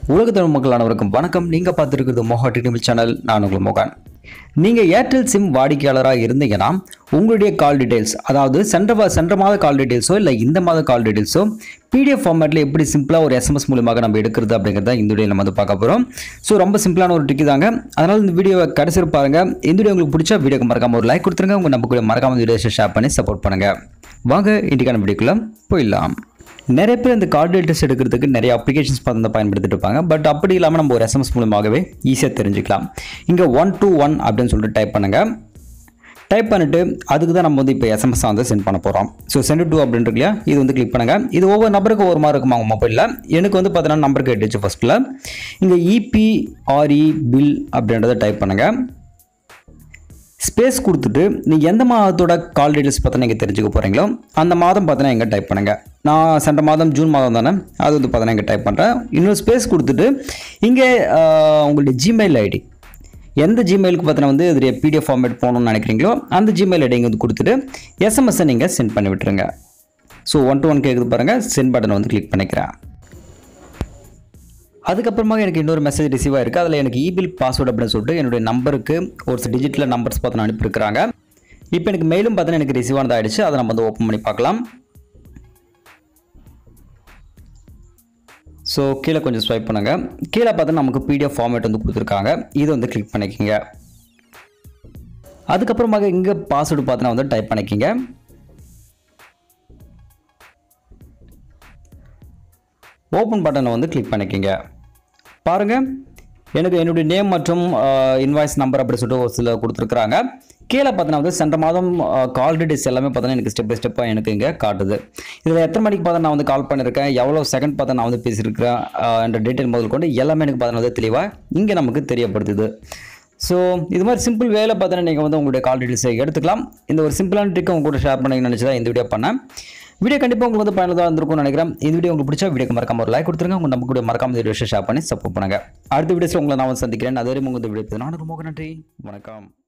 உலக தமிழ் மக்கள் அனைவருக்கும் வணக்கம் நீங்கள் பார்த்துருக்கிறது மோகா டெக்னிக்கல் சேனல் நான் உங்கள் மோகன் நீங்கள் ஏர்டெல் சிம் வாடிக்கையாளராக இருந்தீங்கன்னா உங்களுடைய கால் டீடைல்ஸ் அதாவது சென்ற வா- சென்ற மாத கால் டீடைல்ஸோ இல்லை இந்த மாத கால் டீடைல்ஸோ பிடிஎஃப் ஃபார்மேட்டில் எப்படி சிம்பிளாக ஒரு எஸ்எம்எஸ் மூலியமாக நம்ம எடுக்கிறது அப்படிங்கிறத இந்த வீடியோ நம்ம வந்து பார்க்க போகிறோம் ஸோ ரொம்ப சிம்பிளான ஒரு ட்ரிக் தாங்க அதனால் இந்த வீடியோவை கடைசி வரை பாருங்க இந்த வீடியோ உங்களுக்கு பிடிச்சா வீடியோக்கு மறக்காம ஒரு லைக் கொடுத்துருங்க உங்கள் நம்ம கூட மறக்காம வீடியோ ஷேர் பண்ணி சப்போர்ட் பண்ணுங்கள் வாங்க இன்றைக்கான வீடியோக்குள்ளே போயிடலாம் நிறைய பேர் இந்த கார்டு டீட்டெயில்ஸ் எடுக்கிறதுக்கு நிறைய அப்ளிகேஷன்ஸ் பார்த்து பயன்படுத்திட்டு இருப்பாங்க பட் அப்படி இல்லாமல் நம்ம ஒரு எஸ்எம்எஸ் மூலமாகவே ஈஸியாக தெரிஞ்சுக்கலாம் இங்கே ஒன் டூ ஒன் அப்படின்னு சொல்லிட்டு டைப் பண்ணுங்கள் டைப் பண்ணிட்டு அதுக்கு தான் நம்ம வந்து இப்போ எஸ்எம்எஸ் வந்து சென்ட் பண்ண போகிறோம் ஸோ சென்ட் டூ அப்படின்னு இருக்கு இல்லையா இது வந்து கிளிக் பண்ணுங்கள் இது ஒவ்வொரு நம்பருக்கு ஒவ்வொரு மாதிரி இருக்குமா உங்கள் மொபைலில் எனக்கு வந்து பார்த்தீங்கன்னா நம்பர் கேட்டுச்சு ஃபஸ்ட்டில் இங்கே இபிஆர்இ பில் அப்படின்றத டைப் பண்ணுங்கள் ஸ்பேஸ் கொடுத்துட்டு நீங்கள் எந்த மாதத்தோட கால் டீட்டெயில்ஸ் பார்த்தா நீங்கள் தெரிஞ்சுக்க போகிறீங்களோ அந்த மாதம் பார்த்தீங்கன்னா இங்கே டைப் பண்ணுங்கள் நான் சென்ற மாதம் ஜூன் மாதம் தானே அது வந்து பார்த்தீங்கன்னா இங்கே டைப் பண்ணுறேன் இன்னொரு ஸ்பேஸ் கொடுத்துட்டு இங்கே ஆஹ், உங்களுடைய ஜிமெயில் ஐடி எந்த ஜிமெயிலுக்கு பார்த்தீங்கன்னா வந்து இது பிடிஎஃப் ஃபார்மேட் போகணும்னு நினைக்கிறீங்களோ அந்த ஜிமெயில் ஐடி இங்கே வந்து கொடுத்துட்டு எஸ்எம்எஸ்ஸை நீங்கள் சென்ட் பண்ணி விட்டுருங்க ஸோ ஒன் டு ஒன் கேட்குது பாருங்கள் சென்ட் பட்டனை வந்து கிளிக் பண்ணிக்கிறேன் அதுக்கப்புறமா எனக்கு இன்னொரு மெசேஜ் ரிசீவ் ஆயிருக்கு அதில் எனக்கு இபில் பாஸ்வேர்டு அப்படின்னு சொல்லிட்டு என்னுடைய நம்பருக்கு ஒரு சில டிஜிட்டில் நம்பர்ஸ் பார்த்து அனுப்பியிருக்கிறாங்க இப்போ எனக்கு மெயிலும் பார்த்தீங்கன்னா எனக்கு ரிசீவ் ஆனது ஆயிடுச்சு அதை நம்ம வந்து ஓப்பன் பண்ணி பார்க்கலாம் ஸோ கீழே கொஞ்சம் ஸ்வைப் பண்ணுங்க கீழே பார்த்தா நமக்கு பிடிஎஃப் ஃபார்மேட் வந்து கொடுத்துருக்காங்க இதை வந்து கிளிக் பண்ணிக்கோங்க அதுக்கப்புறமாக இங்கே பாஸ்வேர்டு பார்த்தீங்கன்னா வந்து டைப் பண்ணிக்கோங்க ஓப்பன் பட்டனை வந்து கிளிக் பண்ணிக்கோங்க பாருங்க எனக்கு என்னுடைய நேம் மற்றும் இன்வாய்ஸ் நம்பர் அப்படி சொல்லிட்டு ஒரு சில கொடுத்துருக்குறாங்க கீழே பார்த்தீங்கன்னா வந்து சென்ற மாதம் கால் டீடைல்ஸ் எல்லாமே பார்த்தீங்கன்னா எனக்கு ஸ்டெப் பை ஸ்டெப்பாக எனக்கு இங்கே காட்டுது இதில் எத்தனை மணிக்கு பார்த்தா நான் வந்து கால் பண்ணியிருக்கேன் எவ்வளோ செகண்ட் பார்த்தா நான் வந்து பேசியிருக்கிறேன் ஆஹ் என்ற டீட்டெயில் முதல் கொண்டு எல்லாமே எனக்கு பார்த்தீங்கன்னா வந்து தெளிவாக இங்கே நமக்கு தெரியப்படுத்துது ஸோ இது மாதிரி சிம்பிள் வேலை பார்த்தீங்கன்னா நீங்கள் வந்து உங்களுடைய கால் டீடைல்ஸை எடுத்துக்கலாம் இந்த ஒரு சிம்பிளான ட்ரிக்கை உங்க கூட ஷேர் பண்ணி நினச்சி தான் இந்த வீடியோ பண்ணேன் வீடியோ கண்டிப்பாக உங்களுக்கு வந்து பயனுள்ளதாக இருந்திருக்கும்னு நினைக்கிறேன் இந்த வீடியோ உங்களுக்கு பிடிச்சா வீடியோக்கு மறக்காம ஒரு லைக் கொடுத்துருங்க உங்க நம்ம கூட மறக்காம இந்த வீடியோ ஷேர் பண்ணி சப்போர்ட் பண்ணுங்க அடுத்த வீடியோஸில் உங்களை நான் வந்து சந்திக்கிறேன் அதுவரை உங்க இந்த வீடியோ நான் ரொம்ப நன்றி வணக்கம்